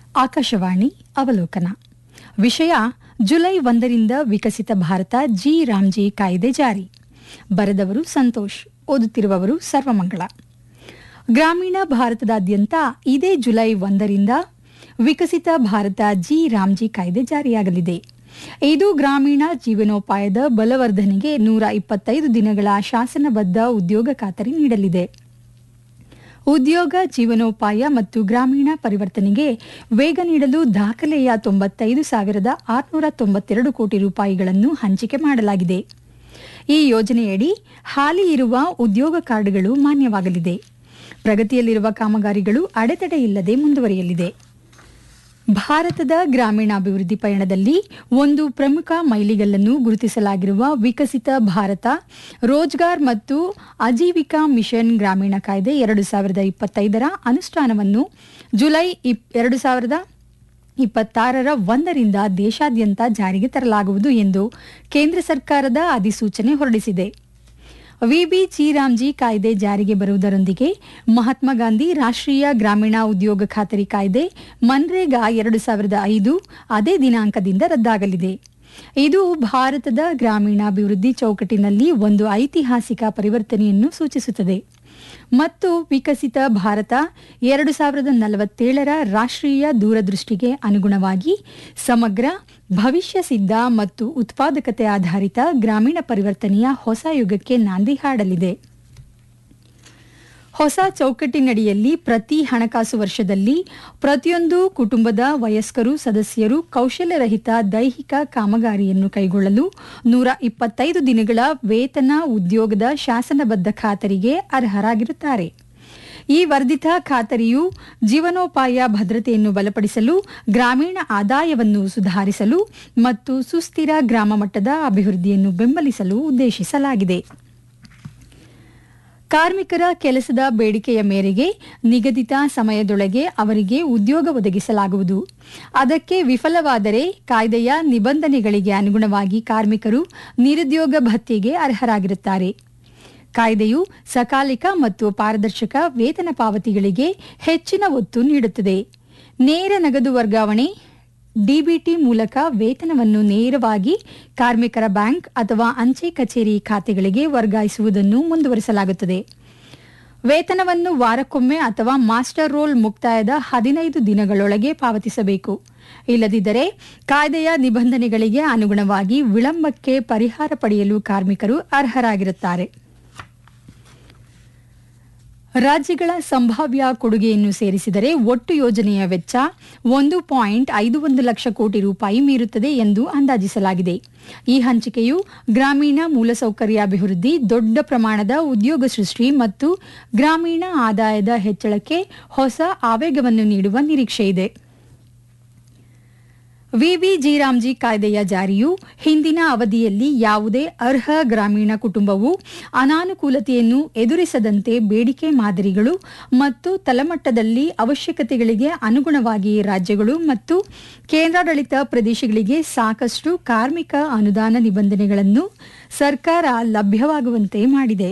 ಆಕಾಶವಾಣಿ ಅವಲೋಕನ ವಿಷಯ ಜುಲೈ ಒಂದರಿಂದ ವಿಕಸಿತ ಭಾರತ ಜಿ ರಾಮ್ಜಿ ಕಾಯ್ದೆ ಜಾರಿ ಬರೆದವರು ಸಂತೋಷ್ ಓದುತ್ತಿರುವವರು ಸರ್ವಮಂಗಳ ಗ್ರಾಮೀಣ ಭಾರತದಾದ್ಯಂತ ಇದೇ ಜುಲೈ ಒಂದರಿಂದ ವಿಕಸಿತ ಭಾರತ ಜಿ ರಾಮ್ಜಿ ಕಾಯ್ದೆ ಜಾರಿಯಾಗಲಿದೆ ಇದು ಗ್ರಾಮೀಣ ಜೀವನೋಪಾಯದ ಬಲವರ್ಧನೆಗೆ ನೂರ ಇಪ್ಪತ್ತೈದು ದಿನಗಳ ಶಾಸನಬದ್ಧ ಉದ್ಯೋಗ ಖಾತರಿ ನೀಡಲಿದೆ ಉದ್ಯೋಗ ಜೀವನೋಪಾಯ ಮತ್ತು ಗ್ರಾಮೀಣ ಪರಿವರ್ತನೆಗೆ ವೇಗ ನೀಡಲು ದಾಖಲೆಯ ತೊಂಬತ್ತೈದು ಸಾವಿರದ ಆರುನೂರ ತೊಂಬತ್ತೆರಡು ಕೋಟಿ ರೂಪಾಯಿಗಳನ್ನು ಹಂಚಿಕೆ ಮಾಡಲಾಗಿದೆ ಈ ಯೋಜನೆಯಡಿ ಹಾಲಿ ಇರುವ ಉದ್ಯೋಗ ಕಾರ್ಡ್ಗಳು ಮಾನ್ಯವಾಗಲಿದೆ ಪ್ರಗತಿಯಲ್ಲಿರುವ ಕಾಮಗಾರಿಗಳು ಅಡೆತಡೆ ಇಲ್ಲದೆ ಮುಂದುವರಿಯಲಿದೆ ಭಾರತದ ಗ್ರಾಮೀಣಾಭಿವೃದ್ಧಿ ಪಯಣದಲ್ಲಿ ಒಂದು ಪ್ರಮುಖ ಮೈಲಿಗಲ್ಲನ್ನು ಗುರುತಿಸಲಾಗಿರುವ ವಿಕಸಿತ ಭಾರತ ರೋಜ್ಗಾರ್ ಮತ್ತು ಆಜೀವಿಕಾ ಮಿಷನ್ ಗ್ರಾಮೀಣ ಕಾಯ್ದೆ ಎರಡು ಸಾವಿರದ ಇಪ್ಪತ್ತೈದರ ಅನುಷ್ಠಾನವನ್ನು ಜುಲೈ ಇಪ್ ಎರಡು ಸಾವಿರದ ಇಪ್ಪತ್ತಾರರ ಒಂದರಿಂದ ದೇಶಾದ್ಯಂತ ಜಾರಿಗೆ ತರಲಾಗುವುದು ಎಂದು ಕೇಂದ್ರ ಸರ್ಕಾರದ ಅಧಿಸೂಚನೆ ಹೊರಡಿಸಿದೆ ವಿಬಿ ಚಿರಾಮ್ಜಿ ಕಾಯ್ದೆ ಜಾರಿಗೆ ಬರುವುದರೊಂದಿಗೆ ಮಹಾತ್ಮ ಗಾಂಧಿ ರಾಷ್ಟ್ರೀಯ ಗ್ರಾಮೀಣ ಉದ್ಯೋಗ ಖಾತರಿ ಕಾಯ್ದೆ ಮನ್ರೇಗಾ ಎರಡು ಸಾವಿರದ ಐದು ಅದೇ ದಿನಾಂಕದಿಂದ ರದ್ದಾಗಲಿದೆ ಇದು ಭಾರತದ ಗ್ರಾಮೀಣಾಭಿವೃದ್ಧಿ ಚೌಕಟ್ಟಿನಲ್ಲಿ ಒಂದು ಐತಿಹಾಸಿಕ ಪರಿವರ್ತನೆಯನ್ನು ಸೂಚಿಸುತ್ತದೆ ಮತ್ತು ವಿಕಸಿತ ಭಾರತ ಎರಡು ಸಾವಿರದ ನಲವತ್ತೇಳರ ರಾಷ್ಟ್ರೀಯ ದೂರದೃಷ್ಟಿಗೆ ಅನುಗುಣವಾಗಿ ಸಮಗ್ರ ಭವಿಷ್ಯ ಸಿದ್ಧ ಮತ್ತು ಉತ್ಪಾದಕತೆ ಆಧಾರಿತ ಗ್ರಾಮೀಣ ಪರಿವರ್ತನೆಯ ಹೊಸ ಯುಗಕ್ಕೆ ನಾಂದಿ ಹಾಡಲಿದೆ ಹೊಸ ಚೌಕಟ್ಟಿನಡಿಯಲ್ಲಿ ಪ್ರತಿ ಹಣಕಾಸು ವರ್ಷದಲ್ಲಿ ಪ್ರತಿಯೊಂದು ಕುಟುಂಬದ ವಯಸ್ಕರು ಸದಸ್ಯರು ಕೌಶಲ್ಯರಹಿತ ದೈಹಿಕ ಕಾಮಗಾರಿಯನ್ನು ಕೈಗೊಳ್ಳಲು ನೂರ ಇಪ್ಪತ್ತೈದು ದಿನಗಳ ವೇತನ ಉದ್ಯೋಗದ ಶಾಸನಬದ್ಧ ಖಾತರಿಗೆ ಅರ್ಹರಾಗಿರುತ್ತಾರೆ ಈ ವರ್ಧಿತ ಖಾತರಿಯು ಜೀವನೋಪಾಯ ಭದ್ರತೆಯನ್ನು ಬಲಪಡಿಸಲು ಗ್ರಾಮೀಣ ಆದಾಯವನ್ನು ಸುಧಾರಿಸಲು ಮತ್ತು ಸುಸ್ಥಿರ ಗ್ರಾಮ ಮಟ್ಟದ ಅಭಿವೃದ್ಧಿಯನ್ನು ಬೆಂಬಲಿಸಲು ಉದ್ದೇಶಿಸಲಾಗಿದೆ ಕಾರ್ಮಿಕರ ಕೆಲಸದ ಬೇಡಿಕೆಯ ಮೇರೆಗೆ ನಿಗದಿತ ಸಮಯದೊಳಗೆ ಅವರಿಗೆ ಉದ್ಯೋಗ ಒದಗಿಸಲಾಗುವುದು ಅದಕ್ಕೆ ವಿಫಲವಾದರೆ ಕಾಯ್ದೆಯ ನಿಬಂಧನೆಗಳಿಗೆ ಅನುಗುಣವಾಗಿ ಕಾರ್ಮಿಕರು ನಿರುದ್ಯೋಗ ಭತ್ಯೆಗೆ ಅರ್ಹರಾಗಿರುತ್ತಾರೆ ಕಾಯ್ದೆಯು ಸಕಾಲಿಕ ಮತ್ತು ಪಾರದರ್ಶಕ ವೇತನ ಪಾವತಿಗಳಿಗೆ ಹೆಚ್ಚಿನ ಒತ್ತು ನೀಡುತ್ತದೆ ನೇರ ನಗದು ವರ್ಗಾವಣೆ ಡಿಬಿಟಿ ಮೂಲಕ ವೇತನವನ್ನು ನೇರವಾಗಿ ಕಾರ್ಮಿಕರ ಬ್ಯಾಂಕ್ ಅಥವಾ ಅಂಚೆ ಕಚೇರಿ ಖಾತೆಗಳಿಗೆ ವರ್ಗಾಯಿಸುವುದನ್ನು ಮುಂದುವರಿಸಲಾಗುತ್ತದೆ ವೇತನವನ್ನು ವಾರಕ್ಕೊಮ್ಮೆ ಅಥವಾ ಮಾಸ್ಟರ್ ರೋಲ್ ಮುಕ್ತಾಯದ ಹದಿನೈದು ದಿನಗಳೊಳಗೆ ಪಾವತಿಸಬೇಕು ಇಲ್ಲದಿದ್ದರೆ ಕಾಯ್ದೆಯ ನಿಬಂಧನೆಗಳಿಗೆ ಅನುಗುಣವಾಗಿ ವಿಳಂಬಕ್ಕೆ ಪರಿಹಾರ ಪಡೆಯಲು ಕಾರ್ಮಿಕರು ಅರ್ಹರಾಗಿರುತ್ತಾರೆ ರಾಜ್ಯಗಳ ಸಂಭಾವ್ಯ ಕೊಡುಗೆಯನ್ನು ಸೇರಿಸಿದರೆ ಒಟ್ಟು ಯೋಜನೆಯ ವೆಚ್ಚ ಒಂದು ಪಾಯಿಂಟ್ ಐದು ಒಂದು ಲಕ್ಷ ಕೋಟಿ ರೂಪಾಯಿ ಮೀರುತ್ತದೆ ಎಂದು ಅಂದಾಜಿಸಲಾಗಿದೆ ಈ ಹಂಚಿಕೆಯು ಗ್ರಾಮೀಣ ಮೂಲಸೌಕರ್ಯಾಭಿವೃದ್ಧಿ ದೊಡ್ಡ ಪ್ರಮಾಣದ ಉದ್ಯೋಗ ಸೃಷ್ಟಿ ಮತ್ತು ಗ್ರಾಮೀಣ ಆದಾಯದ ಹೆಚ್ಚಳಕ್ಕೆ ಹೊಸ ಆವೇಗವನ್ನು ನೀಡುವ ನಿರೀಕ್ಷೆಯಿದೆ ವಿಬಿ ಜಿರಾಮ್ಜಿ ಕಾಯ್ದೆಯ ಜಾರಿಯು ಹಿಂದಿನ ಅವಧಿಯಲ್ಲಿ ಯಾವುದೇ ಅರ್ಹ ಗ್ರಾಮೀಣ ಕುಟುಂಬವು ಅನಾನುಕೂಲತೆಯನ್ನು ಎದುರಿಸದಂತೆ ಬೇಡಿಕೆ ಮಾದರಿಗಳು ಮತ್ತು ತಳಮಟ್ಟದಲ್ಲಿ ಅವಶ್ಯಕತೆಗಳಿಗೆ ಅನುಗುಣವಾಗಿ ರಾಜ್ಯಗಳು ಮತ್ತು ಕೇಂದ್ರಾಡಳಿತ ಪ್ರದೇಶಗಳಿಗೆ ಸಾಕಷ್ಟು ಕಾರ್ಮಿಕ ಅನುದಾನ ನಿಬಂಧನೆಗಳನ್ನು ಸರ್ಕಾರ ಲಭ್ಯವಾಗುವಂತೆ ಮಾಡಿದೆ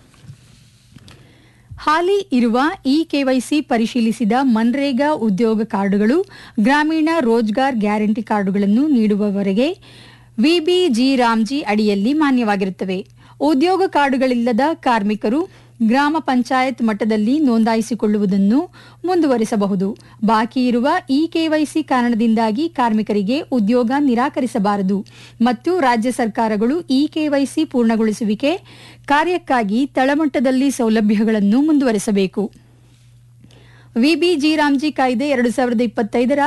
ಹಾಲಿ ಇರುವ ಇ ಕೆವೈಸಿ ಪರಿಶೀಲಿಸಿದ ಮನ್ರೇಗಾ ಉದ್ಯೋಗ ಕಾರ್ಡುಗಳು ಗ್ರಾಮೀಣ ರೋಜ್ಗಾರ್ ಗ್ಯಾರಂಟಿ ಕಾರ್ಡುಗಳನ್ನು ನೀಡುವವರೆಗೆ ವಿಬಿಜಿ ರಾಮ್ಜಿ ಅಡಿಯಲ್ಲಿ ಮಾನ್ಯವಾಗಿರುತ್ತವೆ ಉದ್ಯೋಗ ಕಾರ್ಡುಗಳಿಲ್ಲದ ಕಾರ್ಮಿಕರು ಗ್ರಾಮ ಪಂಚಾಯತ್ ಮಟ್ಟದಲ್ಲಿ ನೋಂದಾಯಿಸಿಕೊಳ್ಳುವುದನ್ನು ಮುಂದುವರಿಸಬಹುದು ಬಾಕಿ ಇರುವ ಇ ಕೆವೈಸಿ ಕಾರಣದಿಂದಾಗಿ ಕಾರ್ಮಿಕರಿಗೆ ಉದ್ಯೋಗ ನಿರಾಕರಿಸಬಾರದು ಮತ್ತು ರಾಜ್ಯ ಸರ್ಕಾರಗಳು ಇ ಕೆವೈಸಿ ಪೂರ್ಣಗೊಳಿಸುವಿಕೆ ಕಾರ್ಯಕ್ಕಾಗಿ ತಳಮಟ್ಟದಲ್ಲಿ ಸೌಲಭ್ಯಗಳನ್ನು ಮುಂದುವರಿಸಬೇಕು ವಿಬಿ ಜಿರಾಮ್ಜಿ ಕಾಯ್ದೆ ಎರಡು ಸಾವಿರದ ಇಪ್ಪತ್ತೈದರ